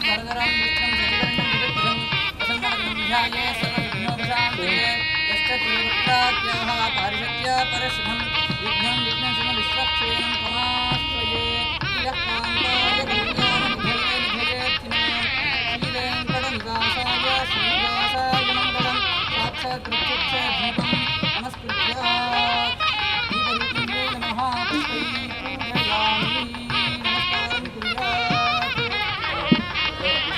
वरदरं विष्णुं शशिवर्णं विदग्धं प्रसन्नवदनं ध्याये सर्वविघ्नोपशान्तये यश्चतुर्वक्त्राख्याः पारिषत्या परशुभं विघ्नं विघ्नं सुन विश्वक्षेणं तमाश्रये इलकान्ताय कल्याणनिधये निधयेऽर्थिनां श्रीवेङ्कटनिवासाय श्रीनिवासाय मङ्गलं साक्षात् प्रत्यक्ष दीपं नमस्कृत्यात् दीपरूपिण्ये नमः तस्मै पूजयामि नमस्कारं कुर्यात्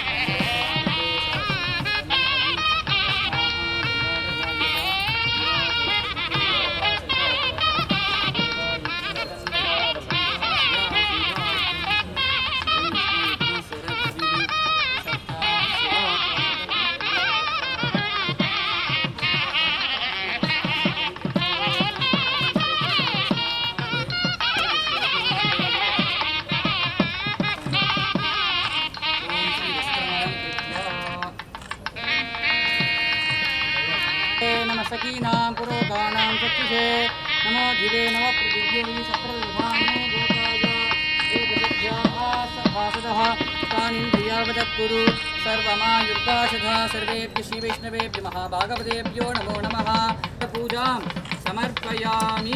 नमः सखीनां पुरोगाणां चक्षुषे नमो धिवे नमः पृथिव्यै सप्रल्भान्ये गोपाय एकसख्याः सभासदः तानीन्द्रियावदत्कुरु सर्वमायुर्दाशधा सर्वेभ्यः श्रीवैष्णवेभ्यः महाभागवतेभ्यो नमो नमः पूजां समर्पयामि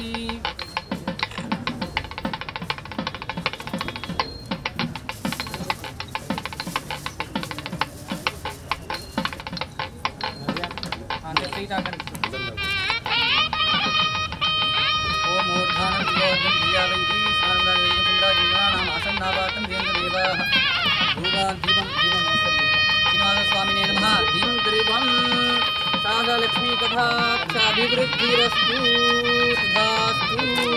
అంటే శ్రీకాకుళం ఓం ఊర్ధానం వియోగం దియావైతి స్నానందానం ఆసన్నావాతం దేంద్రదేవాః ధూమాన్ దీపం దీపం శ్రీనివాసస్వామినే నమః దీపం దీపం సాగలక్ష్మీ కథాక్షాభివృద్ధిరస్తు సుధాస్తు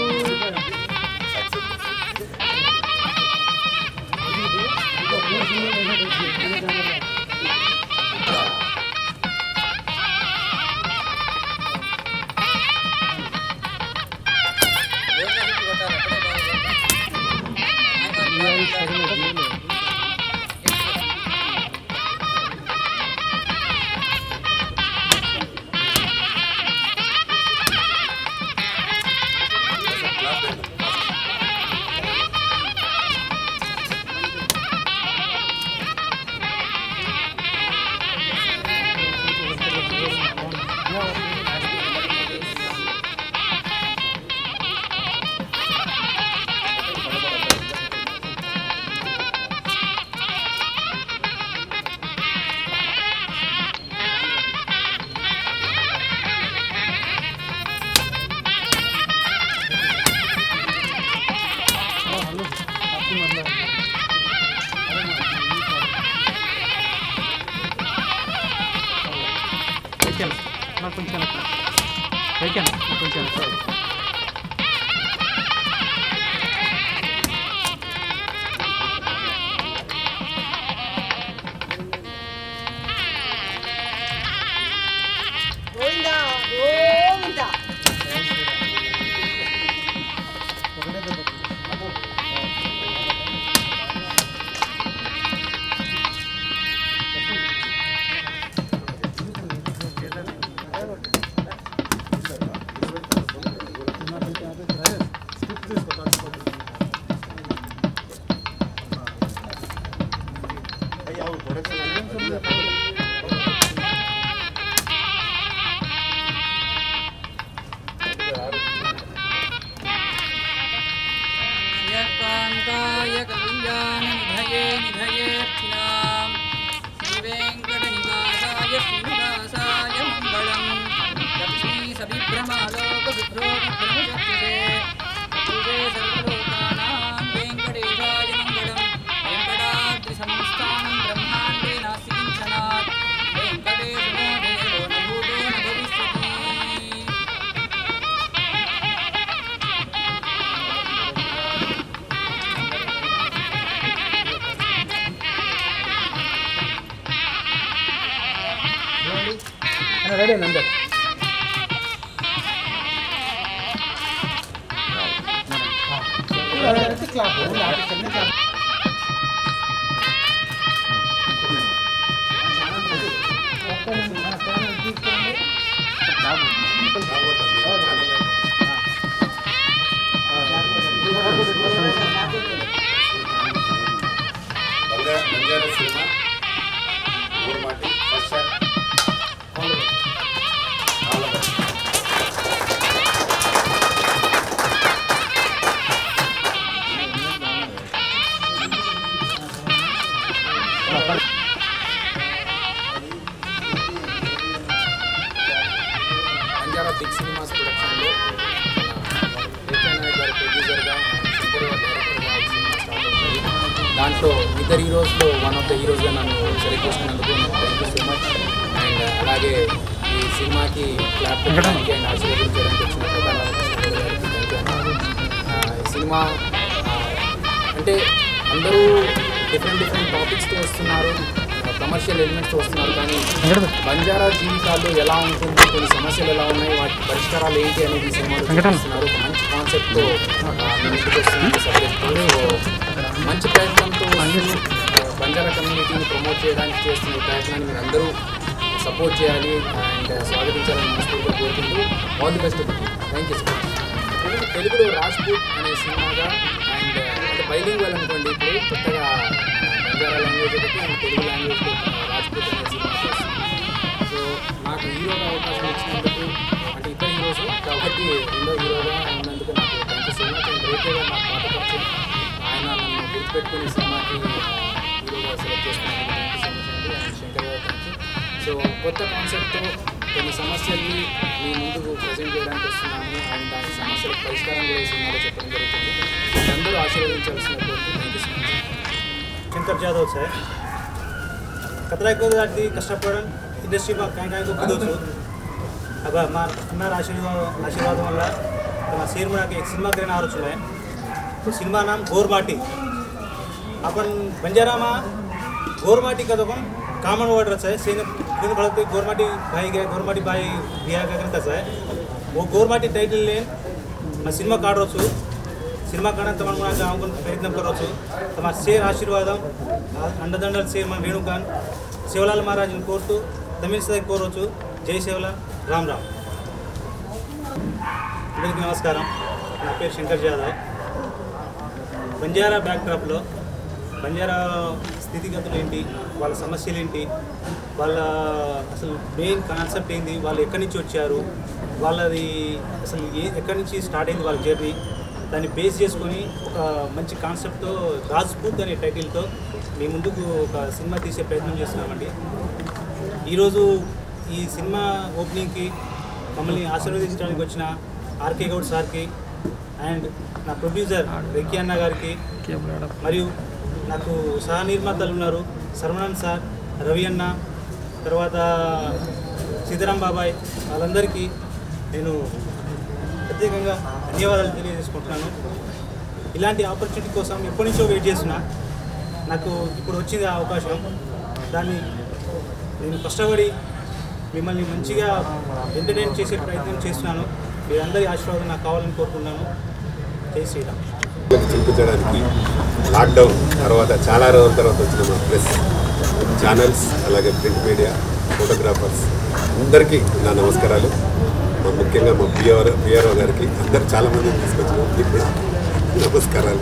గోవిందా గోవిందా यत्कान्ताय कल्याणनिधये निधयेऽर्थिनां श्रीवेङ्कटनिवासाय श्रीनिवासाय मङ्गलम् लक्ष्मीसविभ्रमालोकविभ्रो विभ्रमचक्षुषे चक्षुषे सर्वलोकानां वेङ्कटेशाय मङ्गलम् वेङ्कटाद्रिसंस्थानं ब्रह्माण्डे नास्ति किञ्चनात् वेङ्कटेशो देवो न भूतो न भविष्यति రెడీ నందర్ బంగారు బంగారు బంజారా బిగ్ సినిమాస్ ప్రొడక్షన్లో రేఖానాయక్ గారు ప్రొడ్యూసర్గా శంకర్ గారు డైరెక్టర్గా ఈ సినిమా స్టార్ట్ అవుతుంది దాంట్లో ఇద్దరు హీరోస్లో వన్ ఆఫ్ ద హీరోస్గా నన్ను సెలెక్ట్ చేసుకున్నందుకు thank you so much and అలాగే ఈ సినిమాకి క్లాప్ పెట్టడానికి అండ్ ఆశీర్వదించడానికి వచ్చిన ప్రధాన శంకర్ గారికి థ్యాంక్ యూ అన్న ఈ సినిమా ఆ, అంటే అందరూ డిఫరెంట్ డిఫరెంట్ టాపిక్స్తో వస్తున్నారు కమర్షియల్ ఎలిమెంట్స్తో వస్తున్నారు కానీ బంజారా జీవితాల్లో ఎలా ఉంటుంది కొన్ని సమస్యలు ఎలా ఉన్నాయి వాటి పరిష్కారాలు ఏంటి అనేది ఈ సినిమాలో చూపిస్తున్నారు ఒక మంచి కాన్సెప్ట్తో ముందుకు వస్తుంది సబ్జెక్ట్ సో మంచి ప్రయత్నంతో వస్తూ, ఆ, బంజారా కమ్యూనిటీని ప్రమోట్ చేయడానికి చేస్తున్న ఈ ప్రయత్నాన్ని మీరు అందరూ సపోర్ట్ చేయాలి అండ్ స్వాగతించాలని మనస్ఫూర్తిగా కోరుకుంటూ all the best thank you so much తెలుగులో రాజ్పూట్ అనే సినిమాగా అండ్ అంటే బైలింగ్వల్ అనుకోండి ఇప్పుడు కొత్తగా బంజారా లాంగ్వేజ్ ఒకటి అండ్ తెలుగు లాంగ్వేజ్లో రాజ్పూట్ అనే సినిమా చేస్తుంది సో నాకు హీరోగా అవకాశం ఇచ్చినందుకు అంటే ఇద్దరు హీరోస్ కాబట్టి రెండో హీరోగా ఉన్నందుకు నాకు thank you so much and రేఖగా నాకు పాట పరిచయం ఆయన నన్ను గుర్తుపెట్టుకుని సినిమాకి హీరోగా సెలెక్ట్ చేసుకున్నందుకు థ్యాంక్ యూ సో మచ్ అండి అండ్ శంకర్ గారు థ్యాంక్ యూ సో కొత్త కాన్సెప్ట్తో కొన్ని సమస్యల్ని మీ ముందుకు ప్రజెంట్ చేయడానికి వస్తున్నాము అండ్ దాని సమస్యలకు పరిష్కారం కూడా ఈ సినిమాలో చెప్పడం జరుగుతుంది అందరూ ఆశీర్వదించాల్సిన thank you so much Shankar Jadhav છે કતરાય કોઈ કષ્ટપડ ઇન્ડસ્ટ્રીમાં કાંઈ કાંઈ તો કીધું છું હવે અમારા આશીર્વાદ આશીર્વાદ వల్ల તમારા શેરમાં એક સિનેમા કરીને આવું છું મેં તો સિનેમા નામ ગોરમાટી आपण बंजाराમાં गोरमाटी का तो पण कॉमन वर्ड रचा है सेन दिन भरत गोरमाटी भाई गए गोरमाटी भाई बिया का करताच आहे वो गोरमाटी टाइटल लेन मैं सिनेमा काढవచ్చు సినిమా కాడని తమ కూడా గామకొని ప్రయత్నం కరవచ్చు తమ షేర్ ఆశీర్వాదం అండదండల షేర్ మన వేణుకాన్ శివలాల్ మహారాజుని కోరుతూ తమిళ స్థాయి కోరవచ్చు జై శివలాల్ రామ్ రామ్ అందరికీ నమస్కారం నా పేరు శంకర్ జాదవ్ బంజారా బ్యాక్డ్రాప్లో బంజారా స్థితిగతులు ఏంటి వాళ్ళ సమస్యలు ఏంటి వాళ్ళ అసలు మెయిన్ కాన్సెప్ట్ ఏంది వాళ్ళు ఎక్కడి నుంచి వచ్చారు వాళ్ళది అసలు ఏ ఎక్కడి నుంచి స్టార్ట్ అయింది వాళ్ళ జర్నీ దాన్ని బేస్ చేసుకొని ఒక మంచి కాన్సెప్ట్తో రాజ్పూత్ అనే టైటిల్తో మీ ముందుకు ఒక సినిమా తీసే ప్రయత్నం చేస్తున్నామండి ఈరోజు ఈ సినిమా ఓపెనింగ్కి మమ్మల్ని ఆశీర్వదించడానికి వచ్చిన ఆర్కే గౌడ్ సార్కి అండ్ నా ప్రొడ్యూసర్ వెంకీ అన్న గారికి మరియు నాకు సహ నిర్మాతలు ఉన్నారు సర్వనాథ్ సార్ రవి అన్న తర్వాత సీతారాం బాబాయ్ వాళ్ళందరికీ నేను ప్రత్యేకంగా ధన్యవాదాలు తెలియజేసుకుంటున్నాను ఇలాంటి ఆపర్చునిటీ కోసం ఎప్పటి నుంచో వెయిట్ చేస్తున్నా నాకు ఇప్పుడు వచ్చింది ఆ అవకాశం దాన్ని నేను కష్టపడి మిమ్మల్ని మంచిగా ఎంటర్టైన్ చేసే ప్రయత్నం చేస్తున్నాను మీరందరి ఆశీర్వాదం నాకు కావాలని కోరుకుంటున్నాను జై శ్రీరామ్ పిల్లలకు చూపించడానికి లాక్డౌన్ తర్వాత చాలా రోజుల తర్వాత వచ్చిన మా ప్రెస్ ఛానల్స్ అలాగే ప్రింట్ మీడియా ఫోటోగ్రాఫర్స్ అందరికీ నా నమస్కారాలు మా ముఖ్యంగా మా పిఆర్ పిఆర్ఓ గారికి అందరు చాలామంది తీసుకొచ్చిన మీకు కూడా నమస్కారాలు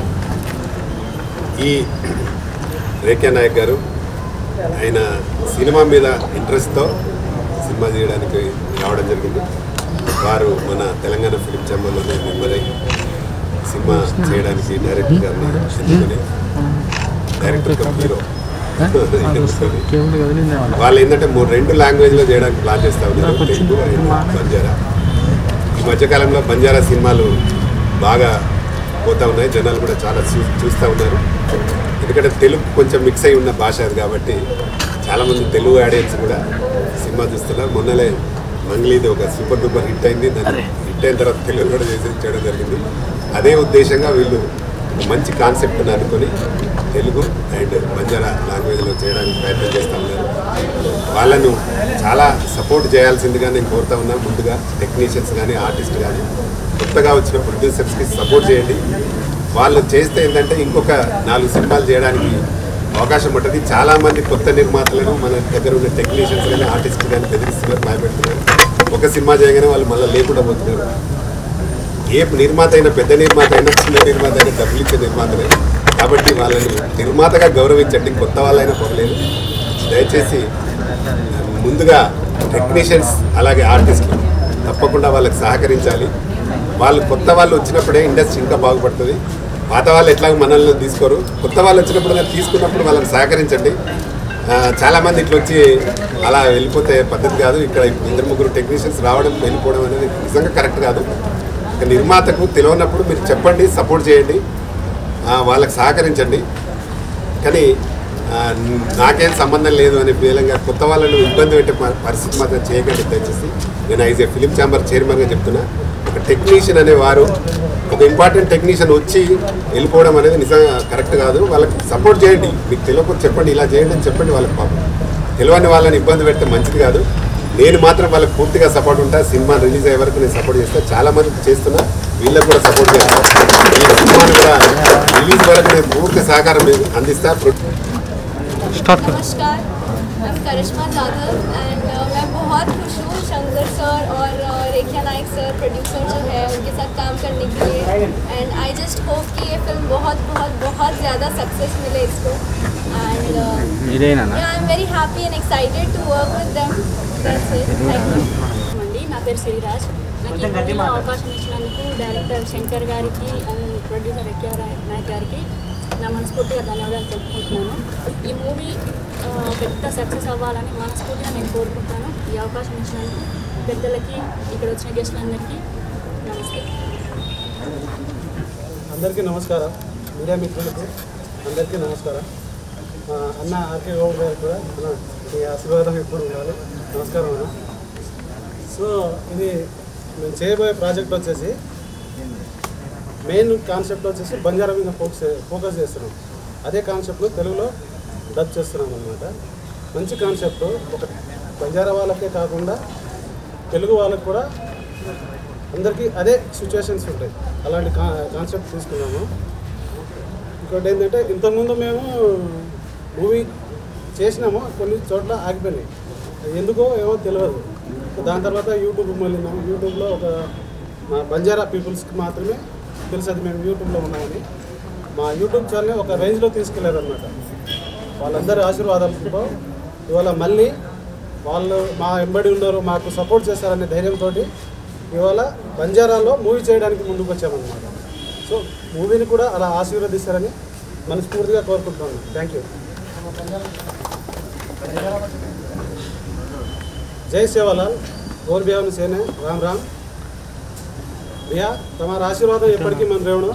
ఈ రేఖ్యా నాయక్ గారు ఆయన సినిమా మీద ఇంట్రెస్ట్తో సినిమా చేయడానికి రావడం జరిగింది వారు మన తెలంగాణ ఫిలిం ఛాంబర్లోనే మెంబర్ అయ్యి సినిమా చేయడానికి డైరెక్టర్ గారిని ఎన్నుకొని డైరెక్టర్ కమ్ హీరో ఎన్నుకొని వాళ్ళు ఏంటంటే మూడు రెండు లాంగ్వేజ్లో చేయడానికి ప్లాన్ చేస్తా ఉన్నారు తెలుగు అండ్ బంజారా ఈ మధ్యకాలంలో బంజారా సినిమాలు బాగా పోతా ఉన్నాయి జనాలు కూడా చాలా చూ చూస్తూ ఉన్నారు ఎందుకంటే తెలుగు కొంచెం మిక్స్ అయి ఉన్న భాష అది కాబట్టి చాలామంది తెలుగు ఆడియన్స్ కూడా సినిమా చూస్తున్నారు మొన్నలే మంగ్లీది ఒక సూపర్ డూపర్ హిట్ అయింది దాన్ని హిట్ అయిన తర్వాత తెలుగు కూడా చేసి చేయడం జరిగింది అదే ఉద్దేశంగా వీళ్ళు ఒక మంచి కాన్సెప్ట్ని అనుకొని తెలుగు అండ్ బంజారా లాంగ్వేజ్లో చేయడానికి ప్రయత్నం చేస్తూ ఉన్నారు వాళ్ళను చాలా సపోర్ట్ చేయాల్సిందిగా నేను కోరుతా ఉన్నాను ముందుగా టెక్నీషియన్స్ కానీ ఆర్టిస్ట్ కానీ కొత్తగా వచ్చిన ప్రొడ్యూసర్స్కి సపోర్ట్ చేయండి వాళ్ళు చేస్తే ఏంటంటే ఇంకొక నాలుగు సినిమాలు చేయడానికి అవకాశం ఉంటుంది చాలామంది కొత్త నిర్మాతలను మన దగ్గర ఉన్న టెక్నీషియన్స్ కానీ ఆర్టిస్ట్ కానీ బెదిరిస్తున్నారు భయపెడుతున్నారు ఒక సినిమా చేయగానే వాళ్ళు మళ్ళీ లేకుండా పోతున్నారు ఏ నిర్మాత అయినా పెద్ద నిర్మాత అయినా చిన్న నిర్మాత అయినా డబ్బులు ఇచ్చే నిర్మాతలే కాబట్టి వాళ్ళని నిర్మాతగా గౌరవించండి కొత్త వాళ్ళైనా పర్లేదు దయచేసి ముందుగా టెక్నీషియన్స్ అలాగే ఆర్టిస్టులు తప్పకుండా వాళ్ళకి సహకరించాలి వాళ్ళు కొత్త వాళ్ళు వచ్చినప్పుడే ఇండస్ట్రీ ఇంకా బాగుపడుతుంది పాత వాళ్ళు ఎట్లాగో మనల్ని తీసుకోరు కొత్త వాళ్ళు వచ్చినప్పుడు కానీ తీసుకున్నప్పుడు వాళ్ళని సహకరించండి ఆ, చాలామంది ఇట్లా వచ్చి అలా వెళ్ళిపోతే పద్ధతి కాదు ఇక్కడ ఇద్దరు ముగ్గురు టెక్నీషియన్స్ రావడం వెళ్ళిపోవడం అనేది నిజంగా కరెక్ట్ కాదు ఇక నిర్మాతకు తెలియనప్పుడు మీరు చెప్పండి సపోర్ట్ చేయండి ఆ, వాళ్ళకి సహకరించండి కానీ ఆ, నాకేం సంబంధం లేదు అనే ఫీలింగ్గా కొత్త వాళ్ళను ఇబ్బంది పెట్టే ప- పరిస్థితి మాత్రం చేయకండి దయచేసి నేను ఐజ్ ఏ ఫిలిం ఛాంబర్ చైర్మన్గా చెప్తున్నా ఒక టెక్నీషియన్ అనేవారు ఒక ఇంపార్టెంట్ టెక్నీషియన్ వచ్చి వెళ్ళిపోవడం అనేది నిజంగా కరెక్ట్ కాదు వాళ్ళకి సపోర్ట్ చేయండి మీకు తెలియకపోతే చెప్పండి ఇలా చేయండి అని చెప్పండి వాళ్ళకి పాపం తెలియని వాళ్ళని ఇబ్బంది పెడితే మంచిది కాదు నేను మాత్రం వాళ్ళకి పూర్తిగా సపోర్ట్ ఉంటా సినిమా రిలీజ్ అయ్యే వరకు నేను సపోర్ట్ చేస్తా చాలా మంది చేస్తున్నా వీళ్ళకి కూడా సపోర్ట్ చేస్తా ఈ సినిమాని కూడా రిలీజ్ వరకు నేను పూర్తి సహకారం మీకు అందిస్తా नमस्कार मैं करिश्मा जाधव एंड मैं बहुत खुश हूँ शंकर सर और uh, Rekhiya Nayak sir producer जो है उनके साथ काम करने के लिए एंड आई जस्ट होप कि ये फिल्म बहुत बहुत बहुत ज़्यादा सक्सेस मिले इसको एंड ఇదేనా I am very happy and excited to work with them that's it thank you అండి నా పేరు శ్రీరాజ్ నాకు ఈ మూవీలో అవకాశం ఇచ్చినందుకు డైరెక్టర్ శంకర్ గారికి అండ్ ప్రొడ్యూసర్ ఎక్యార్ నాయక్ గారికి నా మనస్ఫూర్తిగా ధన్యవాదాలు తెలుపుకుంటున్నాను ఈ మూవీ ఆ, పెద్ద సక్సెస్ అవ్వాలని మనస్ఫూర్తిగా నేను కోరుకుంటున్నాను ఈ అవకాశం ఇచ్చినందుకు పెద్దలకి ఇక్కడ వచ్చిన గెస్టులందరికీ నమస్తే అందరికీ నమస్కారం మీడియా మిత్రులకు అందరికీ నమస్కారం ఆ, అన్న ఆర్కే గౌడ్ గారు కూడా అన్న మీ ఆశీర్వాదం ఎప్పుడు ఉండాలి నమస్కారం అన్న సో ఇది మేము చేయబోయే ప్రాజెక్ట్ వచ్చేసి మెయిన్ కాన్సెప్ట్ వచ్చేసి బంజారా మీద ఫోకస్ ఫోకస్ చేస్తున్నాం అదే కాన్సెప్ట్ను తెలుగులో డబ్ చేస్తున్నాం అనమాట మంచి కాన్సెప్ట్ ఒక బంజారా వాళ్ళకే కాకుండా తెలుగు వాళ్ళకి కూడా అందరికీ అదే సిచ్యువేషన్స్ ఉంటాయి అలాంటి కా కాన్సెప్ట్ తీసుకున్నాము ఇంకోటి ఏంటంటే ఇంతకుముందు మేము మూవీ చేసినాము కొన్ని చోట్ల ఆగిపోయినాయి ఎందుకో ఏమో తెలియదు దాని తర్వాత యూట్యూబ్ వెళ్ళినాము యూట్యూబ్లో ఒక మా బంజారా పీపుల్స్కి మాత్రమే తెలుసు అది మేము యూట్యూబ్లో ఉన్నామని మా యూట్యూబ్ ఛానల్ ఒక రేంజ్లో తీసుకెళ్లారనమాట వాళ్ళందరి ఆశీర్వాదాలతో ఇవాళ మళ్ళీ వాళ్ళు మా ఎంబడి ఉన్నారు మాకు సపోర్ట్ చేస్తారనే ధైర్యంతో ఇవాళ బంజారాలో మూవీ చేయడానికి ముందుకు వచ్చామన్నమాట సో మూవీని కూడా అలా ఆశీర్వదిస్తారని మనస్ఫూర్తిగా కోరుకుంటున్నాను థ్యాంక్ యూ జై సేవాలాల్ గౌర్ బిహావన్ సేనే రామ్ రామ్ భయ్యా તમારા આશીર્વાદ ఎప్పటికీ మన రేవడం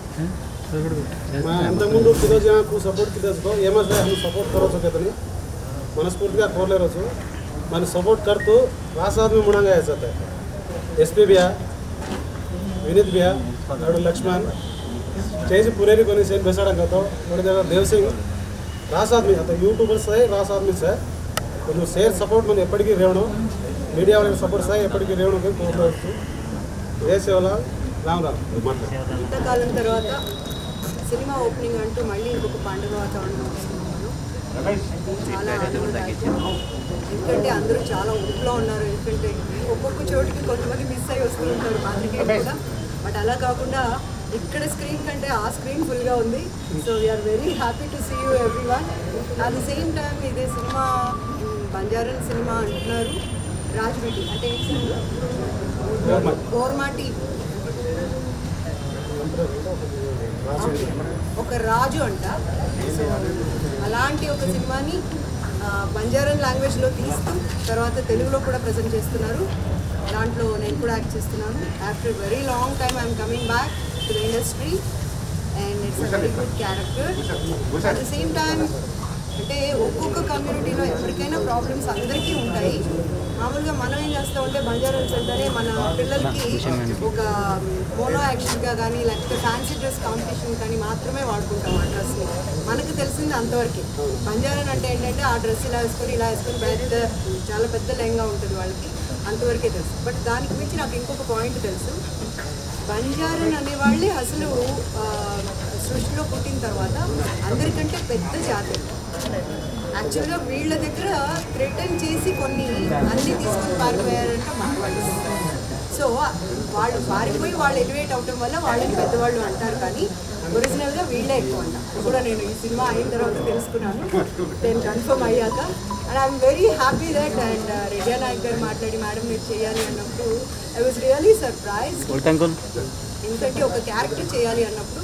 ఇంతకుముందు కిదో జనాకు సపోర్ట్ కిదో છો એમાં જ हम સપોર્ટ કરો છો કે તમે మనస్ఫూర్తిగా కోరలే రోజు మన సపోర్ట్ करतो रास आदमी मुड़ांगा ऐसा था एसपी भैया विनीत भैया नाडू लक्ष्मण చేసి పురేరి కొన్ని సేమ్ బెసాడం కదా మరి దగ్గర దేవ్ సింగ్ రాస్ ఆద్మీ అత యూట్యూబర్స్ సార్ రాస్ ఆద్మీ సార్ కొంచెం షేర్ సపోర్ట్ మనం ఎప్పటికీ రేవడం మీడియా వాళ్ళకి సపోర్ట్ సార్ ఎప్పటికీ రేవడం కోరుకోవచ్చు ఏ సేవల రామ్ రామ్ మాట్లాడు ఇంతకాలం తర్వాత సినిమా ఓపెనింగ్ అంటూ మళ్ళీ ఇంకొక పండుగ వాతావరణం వస్తున్నాను చాలా ఆనందదాయకం ఎందుకంటే అందరూ చాలా ఊపిలో ఉన్నారు ఎందుకంటే ఒక్కొక్క చోటికి కొంతమంది మిస్ అయ్యి వస్తూ ఉంటారు పాత్రికేయులు కూడా బట్ అలా కాకుండా ఇక్కడ స్క్రీన్ కంటే ఆ స్క్రీన్ ఫుల్గా ఉంది so we are very happy to see you everyone at the same time ఇదే సినిమా మ్, బంజారన్ సినిమా అంటున్నారు రాజ్బీటి అంటే ఏంటి సార్? గోర్మాటి ఒక రాజు అంట సో అలాంటి ఒక సినిమాని ఆ, బంజారన్ లాంగ్వేజ్లో తీస్తూ తర్వాత తెలుగులో కూడా ప్రజెంట్ చేస్తున్నారు దాంట్లో నేను కూడా యాక్ట్ చేస్తున్నాను after very long time I'm coming back to the industry and it's a very good character at the same time అంటే ఒక్కొక్క కమ్యూనిటీలో ఎవరికైనా ప్రాబ్లమ్స్ అందరికీ ఉంటాయి మామూలుగా మనం ఏం చేస్తూ ఉంటే బంజారాల్స్ అంటేనే మన పిల్లలకి ఒక మోనో యాక్షన్గా కానీ లేకపోతే ఫ్యాన్సీ డ్రెస్ కాంపిటీషన్ కానీ మాత్రమే వాడుకుంటాం ఆ డ్రెస్ని మనకు తెలిసింది అంతవరకే బంజారన్ అంటే ఏంటంటే ఆ డ్రెస్ ఇలా వేసుకొని ఇలా వేసుకొని పెద్ద చాలా పెద్ద లెహంగా ఉంటుంది వాళ్ళకి అంతవరకే తెలుసు బట్ దానికి మించి నాకు ఇంకొక పాయింట్ తెలుసు బంజారన్ అనేవాళ్ళే అసలు ఆ, సృష్టిలో పుట్టిన తర్వాత అందరికంటే పెద్ద జాతి యాక్చువల్గా వీళ్ళ దగ్గర థ్రెటన్ చేసి కొన్ని అన్ని తీసుకొని పారిపోయారంటే మన వాళ్ళు సో వాళ్ళు పారిపోయి వాళ్ళు ఎలివేట్ అవటం వల్ల వాళ్ళని పెద్దవాళ్ళు అంటారు కానీ ఒరిజినల్గా వీళ్ళే ఎక్కువ అంట ఇది కూడా నేను ఈ సినిమా అయిన తర్వాత తెలుసుకున్నాను నేను కన్ఫర్మ్ అయ్యాక and I'm very happy that and Redya Nayak గారు మాట్లాడి మేడం మీరు చేయాలి అన్నప్పుడు ఐ వాజ్ రియలీ సర్ప్రైజ్ ఎందుకంటే ఒక క్యారెక్టర్ చేయాలి అన్నప్పుడు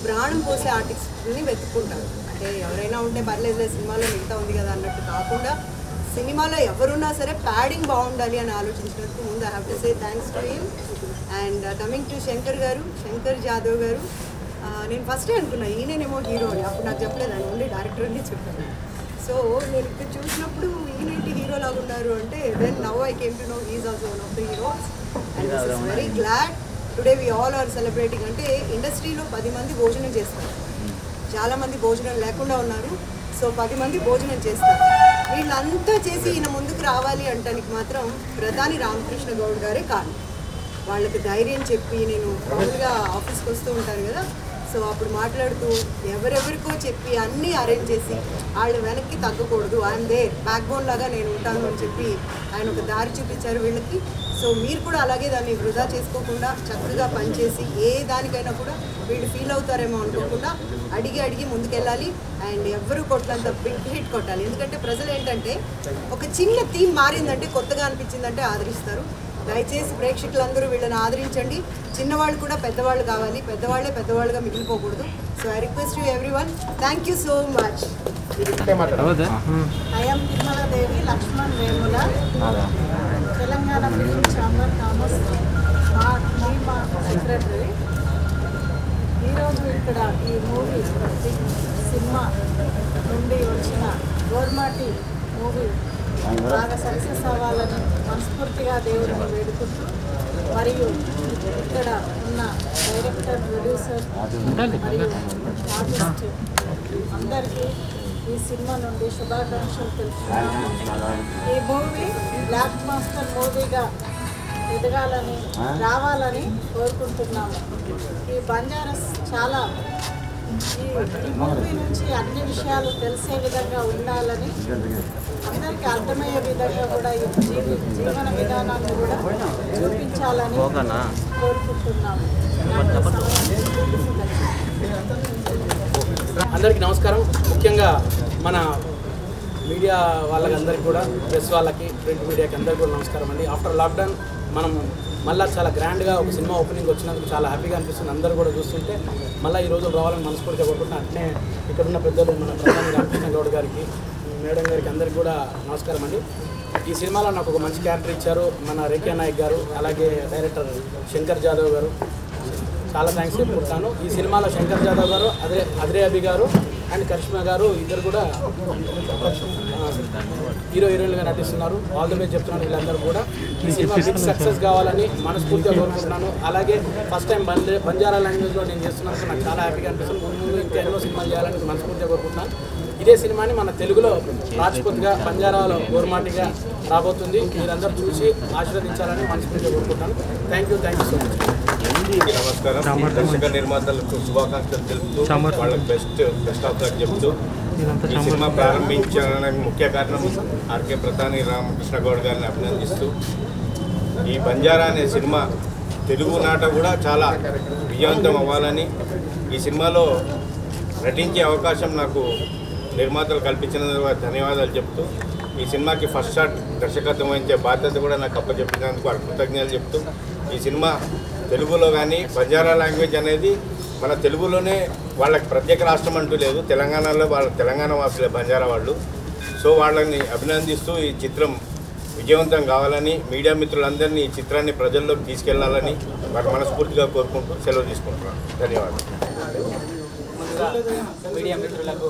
ప్రాణం పోసే ఆర్టిస్ట్ని వెతుక్కుంటారు అంటే ఎవరైనా ఉంటే పర్లేదు సినిమాలో మిగతా ఉంది కదా అన్నట్టు కాకుండా సినిమాలో ఎవరున్నా సరే ప్యాడింగ్ బాగుండాలి అని ఆలోచించినందుకు ముందు I have to say thanks to him and coming to Shankar గారు శంకర్ జాదవ్ గారు ఆ, నేను ఫస్టే అనుకున్నా ఈయనేమో హీరో అని అప్పుడు నాకు చెప్పలేదు ఆయన ఓన్లీ డైరెక్టర్ అని చెప్పాను సో నేను ఇక్కడ చూసినప్పుడు ఈయనేంటి హీరో లాగా ఉన్నారు అంటే then now I came to know he's also one of the heroes and this is very glad today we all are celebrating అంటే ఇండస్ట్రీలో పది మంది భోజనం చేస్తారు చాలా మంది భోజనం లేకుండా ఉన్నారు సో పది మంది భోజనం చేస్తారు వీళ్ళంతా చేసి ఈయన ముందుకు రావాలి అంటానికి మాత్రం ప్రధాని రామకృష్ణ గౌడ్ గారే కారణం వాళ్ళకి ధైర్యం చెప్పి నేను మామూలుగా ఆఫీస్కి వస్తూ ఉంటాను కదా సో అప్పుడు మాట్లాడుతూ ఎవరెవరికో చెప్పి అన్నీ అరేంజ్ చేసి వాళ్ళు వెనక్కి తగ్గకూడదు ఆయన దే బ్యాక్ బోన్ లాగా నేను ఉంటాను అని చెప్పి ఆయన ఒక దారి చూపించారు వీళ్ళకి సో మీరు కూడా అలాగే దాన్ని వృధా చేసుకోకుండా చక్కగా పనిచేసి ఏ దానికైనా కూడా వీళ్ళు ఫీల్ అవుతారేమో అనుకోకుండా అడిగి అడిగి ముందుకెళ్ళాలి అండ్ ఎవరు కొట్లంత బిగ్ హిట్ కొట్టాలి ఎందుకంటే ప్రజలు ఏంటంటే ఒక చిన్న థీమ్ మారిందంటే కొత్తగా అనిపించిందంటే ఆదరిస్తారు దయచేసి ప్రేక్షకులందరూ వీళ్ళని ఆదరించండి చిన్నవాళ్ళు కూడా పెద్దవాళ్ళు కావాలి పెద్దవాళ్ళే పెద్దవాళ్ళుగా మిగిలిపోకూడదు so I request you everyone thank you so much I'm Tirumaladevi Laxman Vemula Telangana film chamber commerce మా మీ మా సెక్రటరీ ఈరోజు ఇక్కడ ఈ మూవీ సినిమా నుండి వచ్చిన గోర్మాటి మూవీ బాగా సక్సెస్ అవ్వాలని మనస్ఫూర్తిగా దేవుడిని వేడుకుంటూ మరియు ఇక్కడ ఉన్న డైరెక్టర్ ప్రొడ్యూసర్ మరియు ఆర్టిస్ట్ అందరికీ ఈ సినిమా నుండి శుభాకాంక్షలు తెలుపుతున్నాము ఈ మూవీ బ్లాక్ మాస్టర్ మూవీగా ఎదగాలని రావాలని కోరుకుంటున్నాము ఈ బంజారాస్ చాలా ఈ ఈ మూవీ నుంచి అన్ని విషయాలు తెలిసే విధంగా ఉండాలని అందరికీ అర్థమయ్యే విధంగా కూడా ఈ జీవి జీవన విధానాన్ని కూడా చూపించాలని కోరుకుంటున్నాము నాకు సమయం అందరికీ నమస్కారం ముఖ్యంగా మన మీడియా వాళ్ళకందరికీ కూడా ప్రెస్ వాళ్ళకి ప్రింట్ మీడియాకి అందరికీ కూడా నమస్కారం అండి ఆఫ్టర్ లాక్డౌన్ మనం మళ్ళీ చాలా గ్రాండ్గా ఒక సినిమా ఓపెనింగ్ వచ్చినందుకు చాలా హ్యాపీగా అనిపిస్తుంది అందరూ కూడా చూస్తుంటే మళ్ళీ ఈ రోజు రావాలని మనస్ఫూర్తిగా కోరుకుంటున్నాను అట్నే ఇక్కడున్న పెద్దలు మన ప్రధాని రామకృష్ణ గౌడ్ గారికి మేడం గారికి అందరికీ కూడా నమస్కారం అండి ఈ సినిమాలో నాకు ఒక మంచి క్యారెక్టర్ ఇచ్చారు మన రేఖ్యా నాయక్ గారు అలాగే డైరెక్టర్ శంకర్ జాదవ్ గారు చాలా థ్యాంక్స్ చెప్పుకుంటాను ఈ సినిమాలో శంకర్ జాదవ్ గారు అదే అద్రే అభి గారు అండ్ కరిష్మా గారు ఇద్దరు కూడా ఆ, హీరో హీరోయిన్గా నటిస్తున్నారు ఆల్ ది బెస్ట్ చెప్తున్నాను వీళ్ళందరూ కూడా ఈ సినిమా బిగ్ సక్సెస్ కావాలని మనస్ఫూర్తిగా కోరుకుంటున్నాను అలాగే ఫస్ట్ టైం బంజే బంజారా లాంగ్వేజ్లో నేను చేస్తున్నందుకు నాకు చాలా హ్యాపీగా అనిపిస్తుంది ముందు ముందు ఇంకా ఎన్నో సినిమాలు చేయాలని మనస్ఫూర్తిగా కోరుకుంటున్నాను ఇదే సినిమాని మన తెలుగులో రాజ్పూత్గా బంజారాలో గోర్మాటిగా రాబోతుంది మీరందరూ చూసి ఆశీర్వదించాలని మనస్ఫూర్తిగా కోరుకుంటున్నాను thank you thank you so much నమస్కారం దర్శక నిర్మాతలకు శుభాకాంక్షలు తెలుపుతూ వాళ్ళకి బెస్ట్ బెస్ట్ ఆఫ్ లక్ చెప్తూ ఈ సినిమా ప్రారంభించడానికి ముఖ్య కారణం ఆర్కే ప్రధాని రామకృష్ణ గౌడ్ గారిని అభినందిస్తూ ఈ బంజారా అనే సినిమా తెలుగు నాట కూడా చాలా విజయవంతం అవ్వాలని ఈ సినిమాలో నటించే అవకాశం నాకు నిర్మాతలు కల్పించినందుకు ధన్యవాదాలు చెప్తూ ఈ సినిమాకి ఫస్ట్ షాట్ దర్శకత్వం వహించే బాధ్యత కూడా నాకు అప్పచెప్పినందుకు వారికి కృతజ్ఞతలు చెప్తూ ఈ సినిమా తెలుగులో కానీ బంజారా లాంగ్వేజ్ అనేది మన తెలుగులోనే వాళ్ళకి ప్రత్యేక రాష్ట్రం అంటూ లేదు తెలంగాణలో వాళ్ళ తెలంగాణ వాసులే బంజారా వాళ్ళు సో వాళ్ళని అభినందిస్తూ ఈ చిత్రం విజయవంతం కావాలని మీడియా మిత్రులందరినీ ఈ చిత్రాన్ని ప్రజల్లోకి తీసుకెళ్లాలని వారి మనస్ఫూర్తిగా కోరుకుంటూ సెలవు తీసుకుంటున్నాను ధన్యవాదాలు ముందుగా మీడియా మిత్రులకు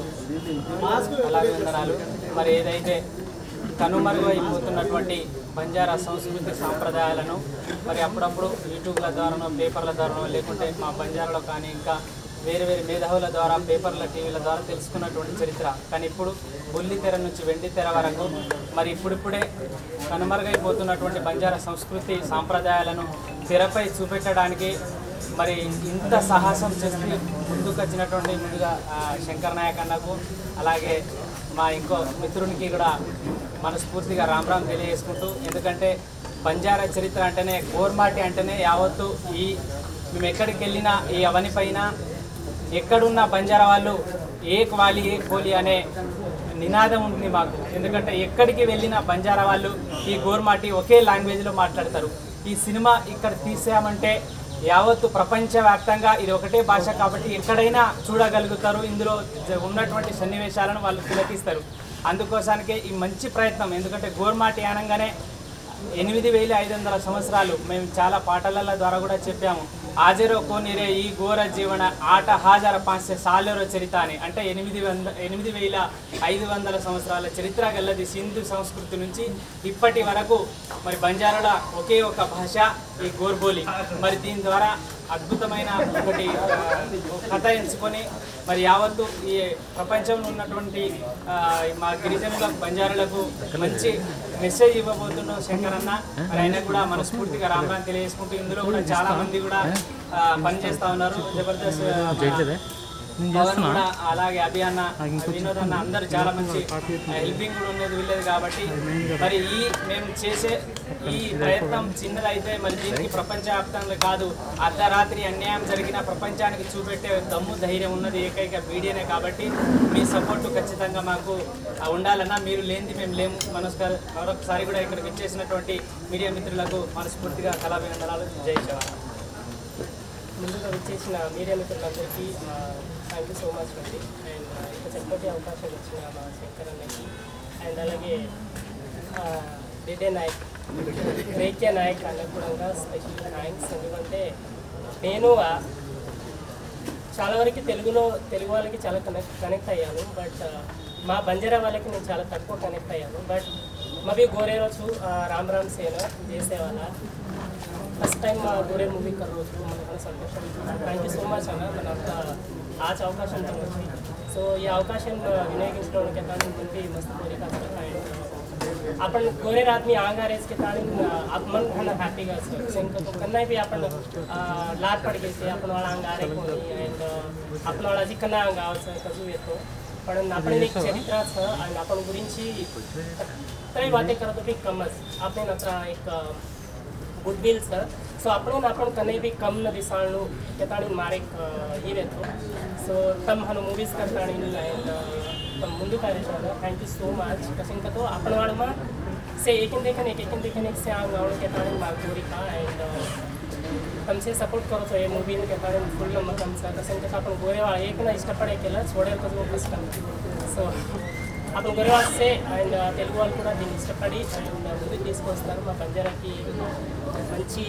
అలాగే వందనాలు మరి ఏదైతే కనుమరుగైపోతున్నటువంటి బంజారా సంస్కృతి సాంప్రదాయాలను మరి అప్పుడప్పుడు యూట్యూబ్ల ద్వారానో పేపర్ల ద్వారానో లేకుంటే మా బంజారాలో కానీ ఇంకా వేరే వేరే మేధావుల ద్వారా పేపర్ల టీవీల ద్వారా తెలుసుకున్నటువంటి చరిత్ర కానీ ఇప్పుడు బుల్లి తెర నుంచి వెండి తెర వరకు మరి ఇప్పుడిప్పుడే కనుమరుగైపోతున్నటువంటి బంజారా సంస్కృతి సాంప్రదాయాలను తెరపై చూపెట్టడానికి మరి ఇంత సాహసం చేసి ముందుకు వచ్చినటువంటి ముందుగా ఆ, శంకర్ నాయక్ అన్నకు అలాగే మా ఇంకో మిత్రునికి కూడా మనస్ఫూర్తిగా రామ్ రామ్ తెలియజేసుకుంటూ ఎందుకంటే బంజారా చరిత్ర అంటేనే గోర్మాటి అంటేనే యావత్తు ఈ మేము ఎక్కడికి వెళ్ళినా ఈ అవని పైన ఎక్కడున్న బంజారా వాళ్ళు ఏ క్వాలి ఏ కోలి అనే నినాదం ఉంది మాకు ఎందుకంటే ఎక్కడికి వెళ్ళిన బంజారా వాళ్ళు ఈ గోర్మాటి ఒకే లాంగ్వేజ్లో మాట్లాడతారు ఈ సినిమా ఇక్కడ తీసామంటే యావత్తు ప్రపంచవ్యాప్తంగా ఇది ఒకటే భాష కాబట్టి ఎక్కడైనా చూడగలుగుతారు ఇందులో జ- ఉన్నటువంటి సన్నివేశాలను వాళ్ళు తిలకిస్తారు అందుకోసానికే ఈ మంచి ప్రయత్నం ఎందుకంటే గోర్మాటి అనగానే ఎనిమిది వేల ఐదు వందల సంవత్సరాలు మేము చాలా పాటల ద్వారా కూడా చెప్పాము హాజరో కోనిరే ఈ ఘోర జీవన ఆట హాజర పాసే సాలెరో చరిత అని అంటే ఎనిమిది వంద ఎనిమిది వేల ఐదు వందల సంవత్సరాల చరిత్ర గల్లది సింధు సంస్కృతి నుంచి ఇప్పటి వరకు మరి బంజారాల ఒకే ఒక భాష ఈ గోర్బోలి మరి దీని ద్వారా అద్భుతమైన ఒకటి ఆ, కథ ఎంచుకొని మరి యావత్తు ఈ ప్రపంచంలో ఉన్నటువంటి ఆ, మా గిరిజనులకు బంజారులకు మంచి మెసేజ్ ఇవ్వబోతున్నాం శంకర్ అన్న మరి ఆయన కూడా మనస్ఫూర్తిగా రామరాన్ తెలియజేసుకుంటూ ఇందులో కూడా చాలా మంది కూడా ఆ, పనిచేస్తా ఉన్నారు జబర్దస్త్ ఆ, పవన్ కూడా అలాగే అభి అన్న వినోద్ అన్న అందరు చాలా మంచి హెల్పింగ్ కూడా ఉండేది వీళ్ళది కాబట్టి మరి ఈ మేము చేసే ఈ ప్రయత్నం చిన్నదైతే మరి దీనికి ప్రపంచవ్యాప్తంగా కాదు అర్ధరాత్రి అన్యాయం జరిగిన ప్రపంచానికి చూపెట్టే దమ్ము ధైర్యం ఉన్నది ఏకైక మీడియానే కాబట్టి మీ సపోర్ట్ ఖచ్చితంగా మాకు ఆ, ఉండాలన్నా మీరు లేనిది మేము లేము మనస్కార మరొకసారి కూడా ఇక్కడికి వచ్చేసినటువంటి మీడియా మిత్రులకు మనస్ఫూర్తిగా కళాభినందనాలు జై జవాన్ ముందుగా వచ్చేసిన మీడియా మిత్రులందరికీ థ్యాంక్ యూ సో మచ్ అండి అండ్ ఇంత చక్కటి అవకాశం ఇచ్చిన మా శంకర్ అన్నకి అండ్ అలాగే డిడే నాయక్ రేఖ్య నాయక్ అన్నకు కూడా స్పెషల్ థ్యాంక్స్ ఎందుకంటే నేను ఆ, చాలా వరకు తెలుగులో తెలుగు వాళ్ళకి చాలా కనెక్ట్ కనెక్ట్ అయ్యాను బట్ మా బంజారా వాళ్ళకి నేను చాలా తక్కువ కనెక్ట్ అయ్యాను బట్ మవి గోరే రోజు రామ్ రామ్ సేన చేసేవాళ్ళ ఫస్ట్ టైం గోరే మూవీ कर రోజు మనకు సంతోషం థ్యాంక్ యూ సో మచ్ అన్న మన అంత आज అవకాశం వచ్చింది సో ఈ అవకాశం వినియోగించడానికి కానీ ముందు మస్తు కోరిక అండ్ आपण गोरे आदमी आंग आ रहे इसके कारण आप मन घना हैप्पी का सर सिंक तो करना भी आपण लाट पड गेसे आपण वाला अंग आ रे कोणी अँड आपण वाला जी कना अंग आवचं कजू येतो पण आपण एक चरित्राचं आणि आपण गुरींची तरी वाटे करत होती कमच आपण आता एक गुडविल सर ಸೊ आपण आपण कने भी कम न दिसाळू त्याताणी मारे ही वेतो ಸೊ तम हनु मूवीज करताणी अँड तम मुंदू काय थँक यू सो मच कसिंग तो आपण वाळमा से एकिन देखन एक एकिन देखन एक से आंग आवळ त्याताणी मागोरी का अँड तमसे सपोर्ट करतो हे मूवी त्याताणी फुल नंबर तमचा कसिंग तो आपण गोरेवाळ एक ना इष्टपडे केलं छोडेल कसं इष्ट సో అప్పుడు గురువాస్తే అండ్ తెలుగు వాళ్ళు కూడా దీన్ని ఇష్టపడి అండ్ ముందుకు తీసుకొస్తారు మా బంజారాకి మంచి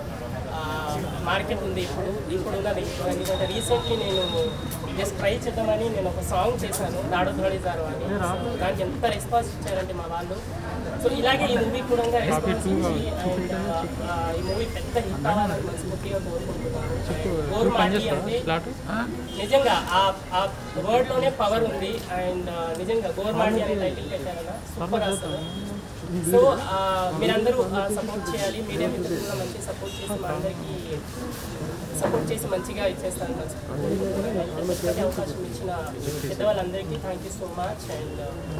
మార్కెట్ ఉంది ఇప్పుడు ఇప్పుడు ఉన్నది ఎందుకంటే రీసెంట్లీ నేను జస్ట్ ట్రై చేద్దామని నేను ఒక సాంగ్ చేశాను నాడు ధోళిజారు అని So, దానికి ఎంత రెస్పాన్స్ ఇచ్చారంటే మా వాళ్ళు సో ఇలాగే ఈ మూవీ కూడా రెస్పాన్స్ ఇచ్చి అండ్ ఈ మూవీ పెద్ద హిట్ అవ్వాలని మనస్ఫూర్తిగా కోరుకుంటున్నాను గోరుమాటి అంటే నిజంగా ఆ ఆ వర్డ్ లోనే పవర్ ఉంది అండ్ నిజంగా గోర్మాటి అనే టైటిల్ పెట్టారన్న సూపర్ అసలు సో మీరందరూ సపోర్ట్ చేయాలి మీడియా మిత్రులు కూడా మంచి సపోర్ట్ చేసి మా అందరికీ సపోర్ట్ చేసి మంచిగా ఇచ్చేస్తాను మంచి అవకాశం ఇచ్చిన పెద్దవాళ్ళందరికీ thank you so much and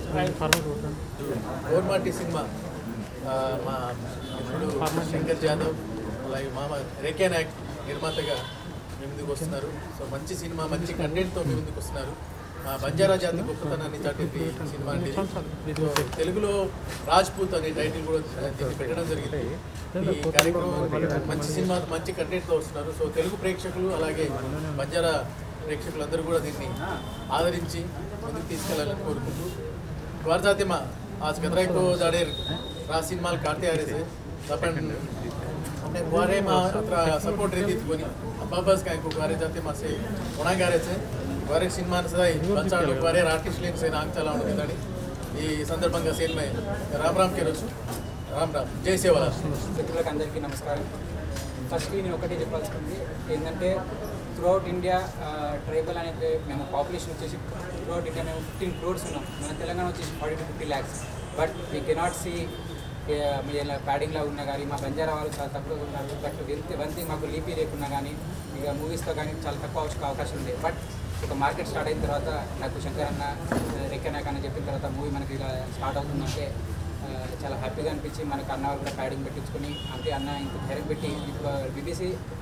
Gormati cinema ఆ, మా ఇప్పుడు శంకర్ జాదవ్ అలాగే మామ రేకే నాయక్ నిర్మాతగా మీ ముందుకు వస్తున్నారు సో మంచి సినిమా మంచి కంటెంట్తో మీ ముందుకు వస్తున్నారు మా బంజారా జాతి గొప్పతనాన్ని చాటేది సినిమా అండి ఇది. సో తెలుగులో రాజ్పూత్ అనే టైటిల్ కూడా దీన్ని పెట్టడం జరిగింది ఈ కార్యక్రమం మంచి సినిమా మంచి కంటెంట్తో వస్తున్నారు సో తెలుగు ప్రేక్షకులు అలాగే బంజారా ప్రేక్షకులందరూ కూడా దీన్ని ఆదరించి ముందుకు తీసుకెళ్లాలని కోరుకుంటూ द्वार जाते माँ आज कतराई को जाडे रासिन माल काटते आ रहे थे अपन अपने ग्वारे माँ अत्र सपोर्ट रहती थी कोनी अब्बा बस काय को ग्वारे जाते माँ से उणा गा रहे थे ग्वारे सिनेमा सदाई बच्चा लोग ग्वारे आर्टिस्ट लेन से नांग चला उनके दाड़ी ఈ సందర్భంగా సేల్ మే రామ్ రామ్ కే రోజు రామ్ రామ్ జై సేవలా మిత్రులకు అందరికీ నమస్కారం ఫస్ట్ నేను ఒకటే చెప్పాల్సింది ఏంటంటే త్రూఅవుట్ ఇండియా ట్రైబల్ అనేది మేము పాపులేషన్ వచ్చేసి త్రూఅవుట్ ఇండియా మేము ఫిఫ్టీన్ క్రోర్స్ ఉన్నాం మన తెలంగాణ వచ్చేసి forty to fifty lakhs but we cannot see me ఇలా ప్యాడింగ్లో ఉన్నా కానీ మా బంజారా వాళ్ళు చాలా తక్కువగా ఉన్నారు బట్ వెంతి వంతి మాకు లీపీ లేకున్నా కానీ ఇక మూవీస్తో కానీ చాలా తక్కువ అవకాశం అవకాశం ఉంది బట్ ఒక మార్కెట్ స్టార్ట్ అయిన తర్వాత నాకు శంకర్ అన్న రెక్కనాయక్ అని చెప్పిన తర్వాత మూవీ మనకి ఇలా స్టార్ట్ అవుతుందంటే ఆ, చాలా హ్యాపీగా అనిపించి మనకు అన్న వాళ్ళు కూడా ప్యాడింగ్ పెట్టించుకొని అంతే అన్న ఇంత ధైర్యం పెట్టి ఇప్పుడు బీబీసీ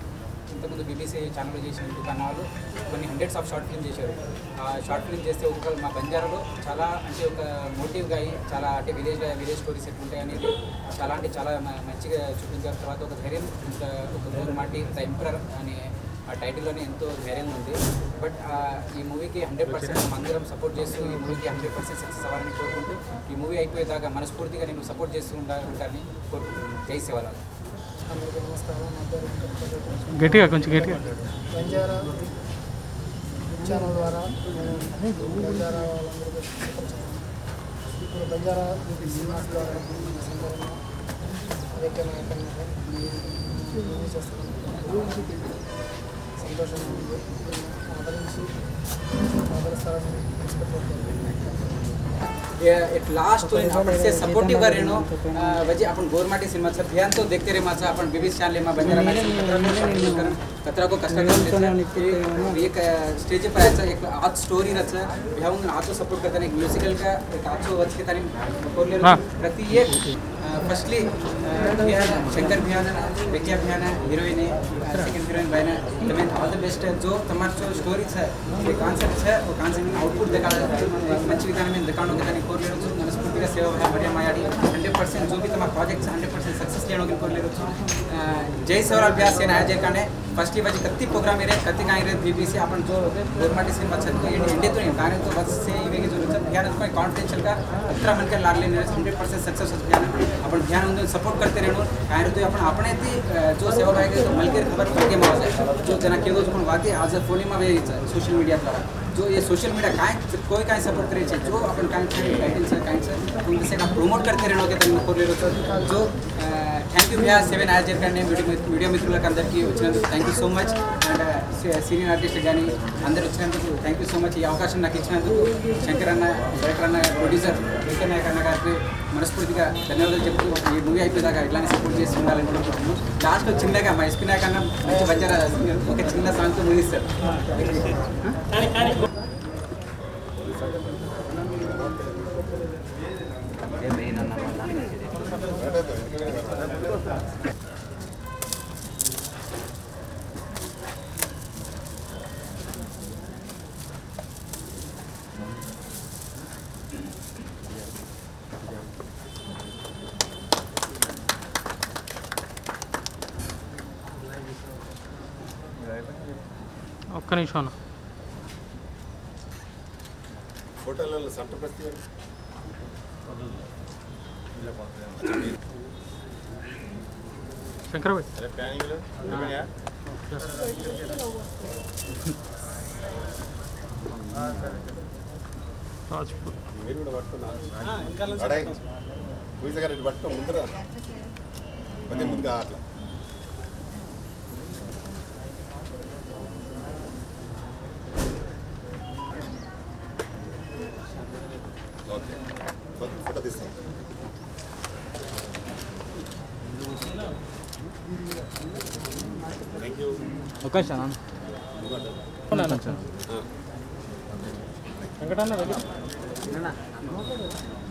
ఇంతకుముందు బీబీసీ ఛానల్లో చేసిన దుకాణ వాళ్ళు కొన్ని హండ్రెడ్స్ ఆఫ్ షార్ట్ ఫిల్మ్ చేశారు ఆ షార్ట్ ఫిల్మ్ చేస్తే ఒక మా బంజారాలో చాలా అంటే ఒక మోటివ్గా అయ్యి చాలా అంటే విలేజ్ విలేజ్ స్టోరీస్ ఎట్లుంటాయి అనేది చాలా అంటే చాలా మ- మంచిగా చూపించారు తర్వాత ఒక ధైర్యం ఇంత ఒక గోరుమాటి ద ఎంపరర్ అనే ఆ టైటిల్లోనే ఎంతో ధైర్యంగా ఉంది బట్ ఆ, ఈ మూవీకి హండ్రెడ్ పర్సెంట్ అందరం సపోర్ట్ చేస్తూ ఈ మూవీకి హండ్రెడ్ పర్సెంట్ సక్సెస్ అవ్వాలని కోరుకుంటూ ఈ మూవీ అయిపోయేదాకా మనస్ఫూర్తిగా నేను సపోర్ట్ చేస్తూ ఉండా ఉంటానని కోరుకుంటున్నాను జై శివలాల్ అందరికీ నమస్కారం నా పేరు వెంకటపతి. గట్టిగా కొంచెం గట్టిగా బంజారా ఛానల్ ద్వారా నేను బంజారా వాళ్ళందరికీ ఇప్పుడు బంజారా సినిమాస్ ద్వారా అదొకే నాయకన్నా చేస్తున్నాను సంతోషంగా ఉంది ఆదరించి ఆదరిస్తారని ఎక్స్పెక్ట్ एट लास्ट अपन से सपोर्टिव कर रहे नो वजह अपन गोरमाटी सिनेमा छ ध्यान तो देखते रहे माचा अपन बीबी चैनल में बंजारा मैच करण कतरा को कष्ट कर एक स्टेज पर आया एक आज स्टोरी रच भ्याऊन आजो सपोर्ट करता एक म्यूजिकल का एक आजो वच के तानी कोरले हाँ. प्रति एक फर्स्टली शंकर भैया विक्या भैया हीरोइन सेकंड हीरोइन भाई તમે ઓલ ધ બેસ્ટ જો તમારો જો સ્ટોરી છે એ કાન્સેપ્ટ છે वो कांसेप्ट आउटपुट देखाड़ा మంచి విధానం మీద దుకాణం దాన్ని కోరలేరు మనస్ఫూర్తిగా సేవ భార్య మాయాడి హండ్రెడ్ పర్సెంట్ जो भी तुम्हारा प्रोजेक्ट हंड्रेड परसेंट सक्सेस लेने के कोरलेರು जय सवराल व्यास सेना आयोजक काने फर्स्टली वजी कत्ती प्रोग्राम इरे कत्ती काय इरे बीबीसी आपण जो गोरमाटी सिनेमा छत इंडे तो नहीं गाने तो बस से इवे जो छत ध्यान कोई कॉन्फिडेंशियल का अत्र मन के लागले ने 100% सक्सेस ध्यान आपण ध्यान उन सपोर्ट करते रहनो काय तो आपण अपने ती जो सेवा भाई के तो मलकेर खबर के मावस जो जना केदो जो पण वाती आज फोनी में सोशल मीडिया द्वारा जो ये सोशल मीडिया काय कोई काय सपोर्ट करे छे जो आपण काय टाइटल से काय से उनसे का प्रमोट करते रहनो के तन कोरलेरो जो థ్యాంక్ యూ భయ్యా సెవెన్ యాజర్ కానీ మీడియా మీడియా మిత్రులకు అందరికీ వచ్చినందుకు thank you so much and senior artist కానీ అందరు వచ్చినందుకు థ్యాంక్ యూ సో మచ్ ఈ అవకాశం నాకు ఇచ్చినందుకు శంకర్ అన్న డైరెక్టర్ అన్న ప్రొడ్యూసర్ వికే నాయక్ అన్న గారికి మనస్ఫూర్తిగా ధన్యవాదాలు చెప్తూ ఈ మూవీ అయిపోయేదాకా ఇట్లానే సపోర్ట్ చేసి ఉండాలని కోరుకుంటున్నాను లాస్ట్లో చిన్నగా మా ఎస్పీ నాయక్ అన్న మంచి బంజారా singer ఒక చిన్న సాంగ్తో ముగిస్తారు ఒక్క నిమిషం అన్న ఫోటోలలో సంతపస్తి శంకర్ భాయ్ అరే ప్లానింగ్లో ఉన్నాయా? రాజ్పూర్ మీరు కూడా పట్టుకున్నా అడే పూజ గారు పట్టుకో ముందర కొద్దిగా ముందుగా అట్లా ఓకే ఫోటో తీస్తాం థ్యాంక్ యూ అవకాశం ఆ. వెంకటన్న దగ్గర